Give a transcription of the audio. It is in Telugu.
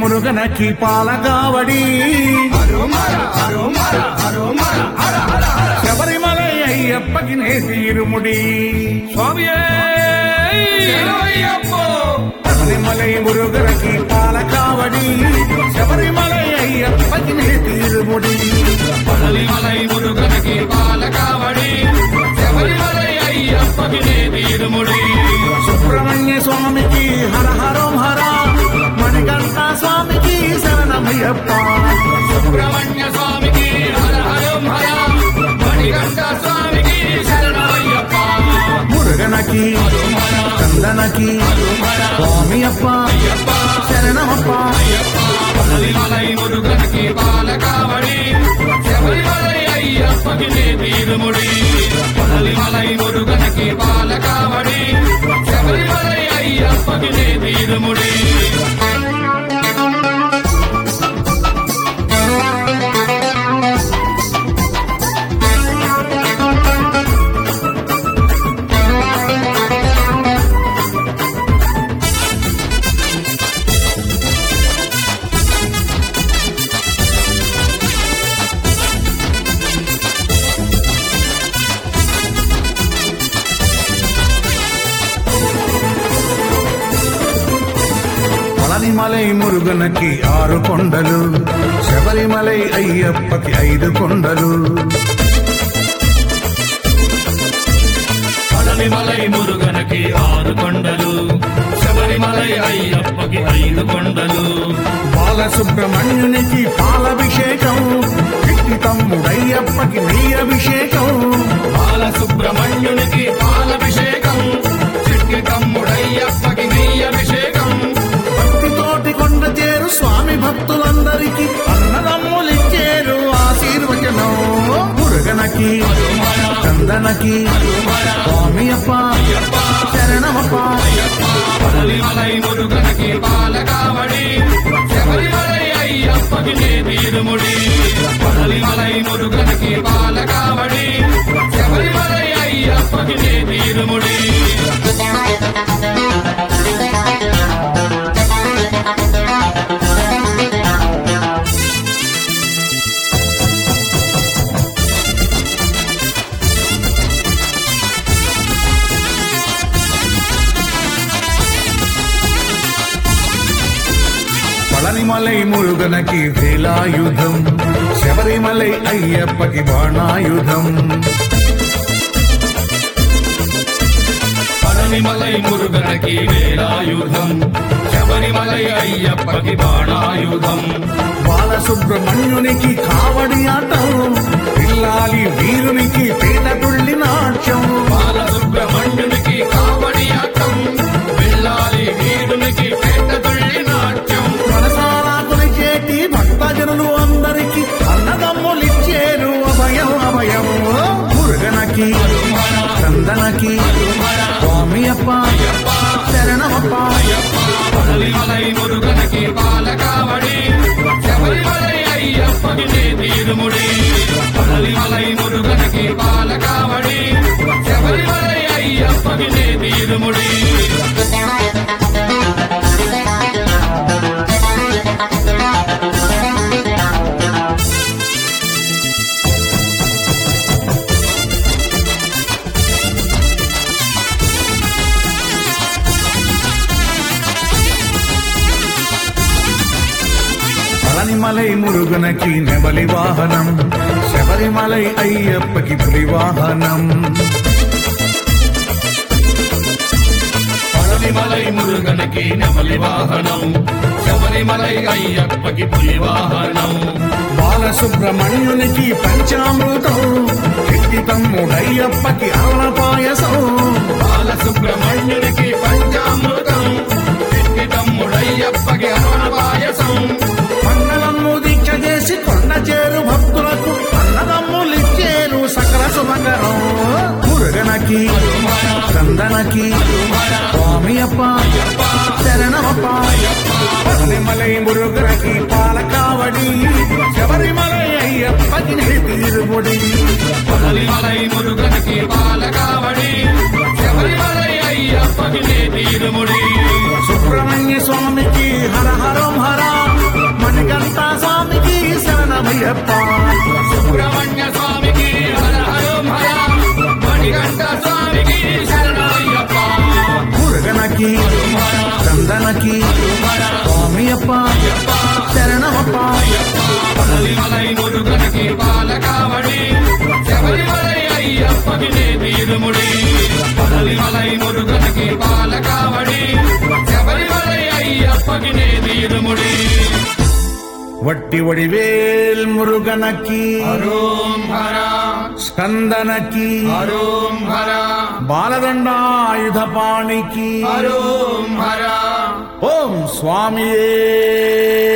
మురుగనకి పాలకావడి శబరిమలై అయ్యప్పకి నేతీరుముడి స్వామియే శబరిమలై మురుగనకి పాలకావడి శబరిమలై అయ్యప్పకి నేతీరుముడి మలై మురుగనకి పాలకావడి శబరిమలై అయ్యప్పకి తీరుముడి సుబ్రహ్మణ్య స్వామికి హర హరం హర మణికంఠ స్వామికి శరణమయ్యప్ప సుబ్రహ్మణ్య స్వామికి హర హరం హర మణికంఠ స్వామికి శరణమయ్యప్ప మురుగనకి చందనకి స్వామి అప్ప శరణమప్ప మలై మురుగనకి పాలకావడి శబరిమలై అయ్యప్పకి తీరుముడి మలై మురుగనకి పాలకావడి శబరిమలై అయ్యప్పకి తీరుముడి పళనిమలై మురుగనకి ఆరు కొండలు శబరిమలై అయ్యప్పకి ఐదు కొండలు శబరిమలై మురుగనకి ఆరు కొండలు శబరిమలై అయ్యప్పకి ఐదు కొండలు బాలసుబ్రహ్మణ్యునికి పాలభిషేకం చిట్టి తమ్ముడయ్యప్పకి నీ అభిషేకం బాల సుబ్రహ్మణ్యునికి పాలభిషేకం చిట్టి తమ్ముడయ్యప్పకి నీ అభిషేకం భక్తితోటి కొండ చేరు స్వామి భక్తులందరికీ అన్నదమ్ములిచ్చేరు ఆశీర్వచనం మురుగనకి చందనకి స్వామి అప్ప శరణమప్ప శబరిమలై మురుగనకి పాలకావడి శబరిమలై అయ్యప్పకి నీ తీరుముడి శబరిమలై మురుగనకి పాలకావడి శబరిమలై అయ్యప్పకి నీ తీరుముడి పళనిమలై మురుగనకి వేలాయుధం శబరిమలై అయ్యప్పకి బాణాయుధం శబరిమలై మురుగనకి వేలాయుధం శబరిమలై అయ్యప్పకి బాణాయుధం బాలసుబ్రహ్మణ్యునికి కావడి ఆటం పిల్లాలి వీరునికి పీట తుళ్ళి నాట్యం బాలసుబ్రహ్మణ్యునికి కావడి ఆటం వెళ్ళాలి వీరునికి పెద్ద తుళ్ళి నాట్యం మనసారా కొలిచేటి భక్తజనులు అందరికి అన్నదమ్ములిచ్చేరు అభయం అభయం మురుగనకి చందనకి స్వామి అప్ప శరణమప్ప శబరిమలై మురుగనకి పాలకావడి శబరిమలై అయ్యప్పకి నీ తీరుముడి శబరిమలై మురుగనకి పాలకావడి శబరిమలై అయ్యప్పకి నీ తీరుముడి పళనిమలై మురుగనకి నెమలి వాహనం శబరిమలై అయ్యప్పకి పులి వాహనం శబరిమలై మురుగనకి నెమలి వాహనం శబరిమలై అయ్యప్పకి పులి వాహనం బాలసుబ్రహ్మణ్యునికి పంచామృతం చిట్టి తమ్ముడయ్యప్పకి అన్న పాయసం బాలసుబ్రహ్మణ్యునికి పంచామృతం చిట్టి తమ్ముడయ్యప్పకి అరుణ పాయసం మంగళమ్ము దీక్ష చేసి కొండ చేరు భక్తులకు అన్నదమ్ములిచ్చేరు సకల సుమంగళం మురుగనకి చందనకి స్వామి అప్ప శరణమప్ప పల్లెమలై మురుగనకి పాలకావడి శబరిమలై అయ్యప్పకి తీరుముడి శబరిమలై మురుగనకి పాలకావడి శబరిమలై అయ్యప్పకి నీ తీరుముడి సుబ్రహ్మణ్య స్వామికి హర హరం హర శరణమయ్యప్ప సుబ్రహ్మణ్య స్వామికి హర హరోం హర మణికంఠ స్వామికి శరణమయ్యప్ప మురుగనకి చందనకి స్వామియప్ప శరణమప్ప పదలిమలై మురుగనకి పాలకావడి శబరిమలై అయ్యప్పకి నే తీరుముడి పదలిమలై మురుగనకి పాలకావడి శబరిమలై అయ్యప్పకి నే తీరుముడి వట్టి వడివేల్ మురుగనకి హరోం హర స్కందనకి హరోం హర బాలదండాయుధపాణికి హరోం హర ఓం స్వామియే